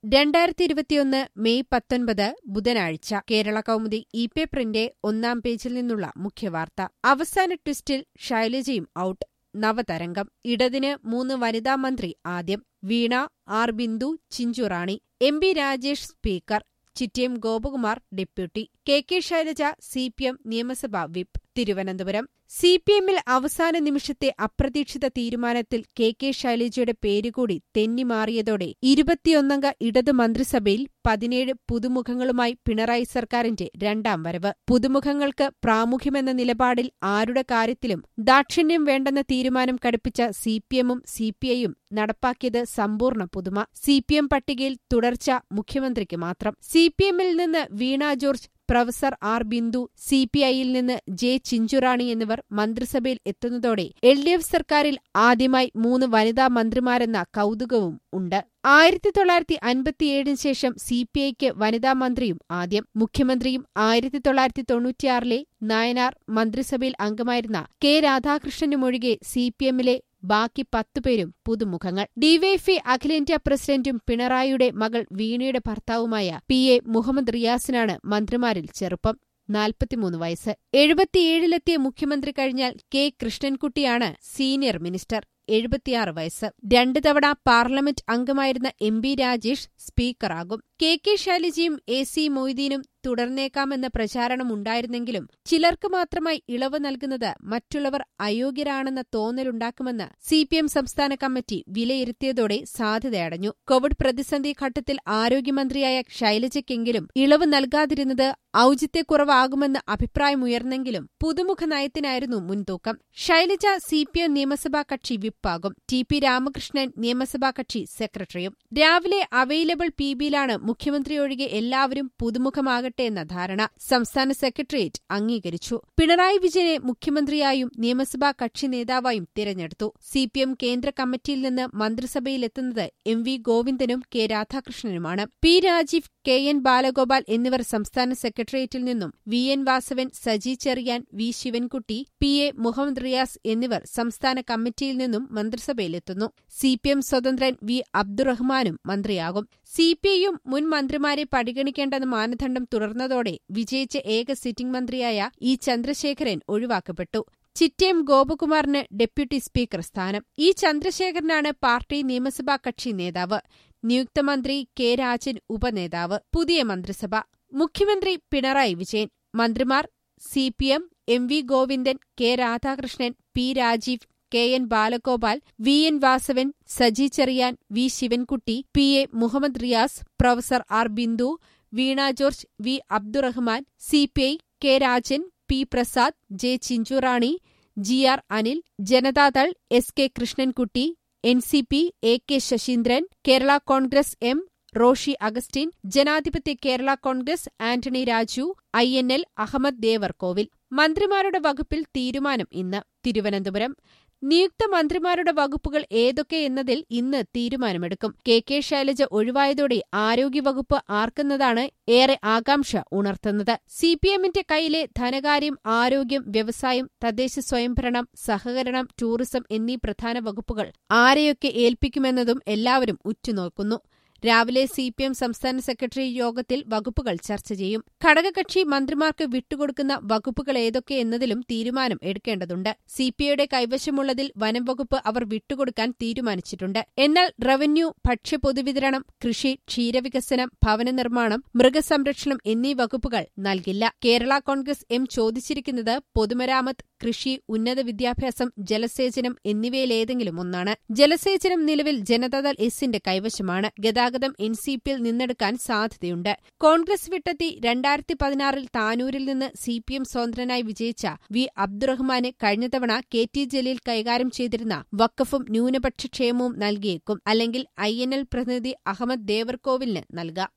രണ്ടായിരത്തി ഇരുപത്തിയൊന്ന് മെയ് പത്തൊൻപത് ബുധനാഴ്ച കേരള കൗമുദി ഇ പേപ്പറിന്റെ ഒന്നാം പേജിൽ നിന്നുള്ള മുഖ്യവാർത്ത അവസാന ട്വിസ്റ്റിൽ ശൈലജയും ഔട്ട് നവതരംഗം ഇടതിന് മൂന്ന് വനിതാ മന്ത്രി ആദ്യം Veena R Bindu Chinchurani M B Rajesh speaker Chittayam Gopakumar deputy K K Shailaja C P M നിയമസഭാ വിപ്പ് തിരുവനന്തപുരം സി പി എമ്മിൽ അവസാന നിമിഷത്തെ അപ്രതീക്ഷിത തീരുമാനത്തിൽ കെ കെ ശൈലജയുടെ പേരുകൂടി തെന്നിമാറിയതോടെ ഇരുപത്തിയൊന്നംഗ ഇടതു മന്ത്രിസഭയിൽ പതിനേഴ് പുതുമുഖങ്ങളുമായി പിണറായി സർക്കാരിന്റെ രണ്ടാം വരവ് പുതുമുഖങ്ങൾക്ക് പ്രാമുഖ്യമെന്ന നിലപാടിൽ ആരുടെ കാര്യത്തിലും ദാക്ഷിണ്യം വേണ്ടെന്ന തീരുമാനം കടുപ്പിച്ച സി പി എമ്മും സി പി ഐയും നടപ്പാക്കിയത് സമ്പൂർണ്ണ പുതുമ സി പി എം പട്ടികയിൽ തുടർച്ച മുഖ്യമന്ത്രിക്ക് മാത്രം സി പി എമ്മിൽ നിന്ന് Veena George professor R Bindu C P ഐയിൽ നിന്ന് ജെ ചിഞ്ചുറാണി എന്നിവർ മന്ത്രിസഭയിൽ എത്തുന്നതോടെ എൽ ഡി എഫ് സർക്കാരിൽ ആദ്യമായി മൂന്ന് വനിതാ മന്ത്രിമാരെന്ന കൗതുകവും ഉണ്ട് ആയിരത്തി തൊള്ളായിരത്തി അൻപത്തിയേഴിന് ശേഷം സി പി ഐക്ക് വനിതാ മന്ത്രിയും ആദ്യം മുഖ്യമന്ത്രിയും ആയിരത്തി തൊള്ളായിരത്തി തൊണ്ണൂറ്റിയാറിലെ നായനാർ മന്ത്രിസഭയിൽ അംഗമായിരുന്ന കെ രാധാകൃഷ്ണനുമൊഴികെ സി പി എമ്മിലെ ബാക്കി പത്തുപേരും പുതുമുഖങ്ങൾ ഡിവൈഎഫ്ഐ അഖിലേന്ത്യാ പ്രസിഡന്റും പിണറായിയുടെ മകൾ വീണയുടെ ഭർത്താവുമായ പി എ മുഹമ്മദ് റിയാസിനാണ് മന്ത്രിമാരിൽ ചെറുപ്പം നാൽപ്പത്തിമൂന്ന് വയസ്സ് എഴുപത്തിയേഴിലെത്തിയ മുഖ്യമന്ത്രി കഴിഞ്ഞാൽ കെ കൃഷ്ണൻകുട്ടിയാണ് സീനിയർ മിനിസ്റ്റർ എഴുപത്തിയാറ് വയസ്സ് രണ്ടു തവണ പാർലമെന്റ് അംഗമായിരുന്ന എം ബി രാജേഷ് സ്പീക്കറാകും കെ കെ ശൈലജയും എ സി മൊയ്തീനും തുടർന്നേക്കാമെന്ന പ്രചാരണമുണ്ടായിരുന്നെങ്കിലും ചിലർക്ക് മാത്രമായി ഇളവ് നൽകുന്നത് മറ്റുള്ളവർ അയോഗ്യരാണെന്ന തോന്നലുണ്ടാക്കുമെന്ന് സി പി എം സംസ്ഥാന കമ്മിറ്റി വിലയിരുത്തിയതോടെ സാധ്യതയടഞ്ഞു കോവിഡ് പ്രതിസന്ധി ഘട്ടത്തിൽ ആരോഗ്യമന്ത്രിയായ ശൈലജയ്ക്കെങ്കിലും ഇളവ് നൽകാതിരുന്നത് ഔചിത്യക്കുറവാകുമെന്ന് അഭിപ്രായമുയർന്നെങ്കിലും പുതുമുഖ നയത്തിനായിരുന്നു മുൻതൂക്കം ശൈലജ സി പി എം നിയമസഭാ കക്ഷി വിപ്പാകും ടി പി രാമകൃഷ്ണൻ നിയമസഭാ കക്ഷി സെക്രട്ടറിയും രാവിലെ അവൈലബിൾ പി ബിയിലാണ് മുഖ്യമന്ത്രി ഒഴികെ എല്ലാവരും പുതുമുഖമാകട്ടെ എന്ന ധാരണ സംസ്ഥാന സെക്രട്ടേറിയറ്റ് അംഗീകരിച്ചു പിണറായി വിജയനെ മുഖ്യമന്ത്രിയായും നിയമസഭാ കക്ഷി നേതാവായും തിരഞ്ഞെടുത്തു സി പി എം കേന്ദ്ര കമ്മിറ്റിയിൽ നിന്ന് മന്ത്രിസഭയിലെത്തുന്നത് എം വി ഗോവിന്ദനും കെ രാധാകൃഷ്ണനുമാണ് P Rajeev K N Balagopal എന്നിവർ സംസ്ഥാന സെക്രട്ടേറിയറ്റിൽ നിന്നും V N Vasavan Saji Cheriyan V Sivankutty P A Muhammad Riyas എന്നിവർ സംസ്ഥാന കമ്മിറ്റിയിൽ നിന്നും മന്ത്രിസഭയിലെത്തുന്നു സി പി എം സ്വതന്ത്രൻ വി അബ്ദുറഹ്മാനും മന്ത്രിയാകും സി പി ഐയും മുൻ മന്ത്രിമാരെ പരിഗണിക്കേണ്ടെന്ന മാനദണ്ഡം തുടർന്നതോടെ വിജയിച്ച ഏക സിറ്റിംഗ് മന്ത്രിയായ ഇ ചന്ദ്രശേഖരൻ ഒഴിവാക്കപ്പെട്ടു ചിറ്റയം ഗോപകുമാറിന് ഡെപ്യൂട്ടി സ്പീക്കർ സ്ഥാനം ഇ ചന്ദ്രശേഖരനാണ് പാർട്ടി നിയമസഭാ കക്ഷി നേതാവ് നിയുക്ത മന്ത്രി കെ രാജൻ ഉപനേതാവ് പുതിയ മന്ത്രിസഭ മുഖ്യമന്ത്രി പിണറായി വിജയൻ മന്ത്രിമാർ C P M M V Govindan K Radhakrishnan P Rajeev K N Balagopal V N Vasavan Saji Cheriyan V Sivankutty P A Muhammad Riyas professor R Bindu Veena George V Abdurahman C P I K Rajan P Prasad J Chinchurani G R Anil Janata Dal S K Krishnankutty N C P A K Saseendran Kerala Congress M Roshy Augustine Janadhipathya Kerala Congress Antony Raju I N L Ahmed Devarkovil മന്ത്രിമാരുടെ വകുപ്പിൽ തീരുമാനം ഇന്ന് തിരുവനന്തപുരം നിയുക്ത മന്ത്രിമാരുടെ വകുപ്പുകൾ ഏതൊക്കെയെന്നതിൽ ഇന്ന് തീരുമാനമെടുക്കും K K Shailaja ഒഴിവായതോടെ ആരോഗ്യവകുപ്പ് ആർക്കുന്നതാണ് ഏറെ ആകാംക്ഷ ഉണർത്തുന്നത് സി പി എമ്മിന്റെ കയ്യിലെ ധനകാര്യം ആരോഗ്യം വ്യവസായം തദ്ദേശ സ്വയംഭരണം സഹകരണം ടൂറിസം എന്നീ പ്രധാന വകുപ്പുകൾ ആരെയൊക്കെ ഏൽപ്പിക്കുമെന്നതും എല്ലാവരും ഉറ്റുനോക്കുന്നു രാവിലെ സി പി എം സംസ്ഥാന സെക്രട്ടറി യോഗത്തിൽ വകുപ്പുകൾ ചർച്ച ചെയ്യും ഘടകകക്ഷി മന്ത്രിമാർക്ക് വിട്ടുകൊടുക്കുന്ന വകുപ്പുകൾ ഏതൊക്കെ എന്നതിലും തീരുമാനം എടുക്കേണ്ടതുണ്ട് സി പി ഐയുടെ കൈവശമുള്ളതിൽ വനം വകുപ്പ് അവർ വിട്ടുകൊടുക്കാൻ തീരുമാനിച്ചിട്ടുണ്ട് എന്നാൽ റവന്യൂ ഭക്ഷ്യ പൊതുവിതരണം കൃഷി ക്ഷീരവികസനം ഭവന നിർമ്മാണം മൃഗസംരക്ഷണം എന്നീ വകുപ്പുകൾ നൽകില്ല കേരള കോൺഗ്രസ് എം ചോദിച്ചിരിക്കുന്നത് പൊതുമരാമത്ത് കൃഷി ഉന്നത വിദ്യാഭ്യാസം ജലസേചനം എന്നിവയിലേതെങ്കിലും ഒന്നാണ് ജലസേചനം നിലവിൽ ജനതാദൾ എസിന്റെ കൈവശമാണ് ഗതാഗതം എൻ സി പിയിൽ നിന്നെടുക്കാൻ സാധ്യതയുണ്ട് കോൺഗ്രസ് വിട്ടെത്തി രണ്ടായിരത്തി പതിനാറിൽ താനൂരിൽ നിന്ന് സി പി എം സ്വതന്ത്രനായി വിജയിച്ച വി അബ്ദുറഹ്മാന് കഴിഞ്ഞ തവണ കെ ടി ജലീൽ കൈകാര്യം ചെയ്തിരുന്ന വക്കഫും ന്യൂനപക്ഷ ക്ഷേമവും നൽകിയേക്കും അല്ലെങ്കിൽ ഐ എൻ എൽ പ്രതിനിധി അഹമ്മദ് ദേവർകോവിലിന് നൽകാം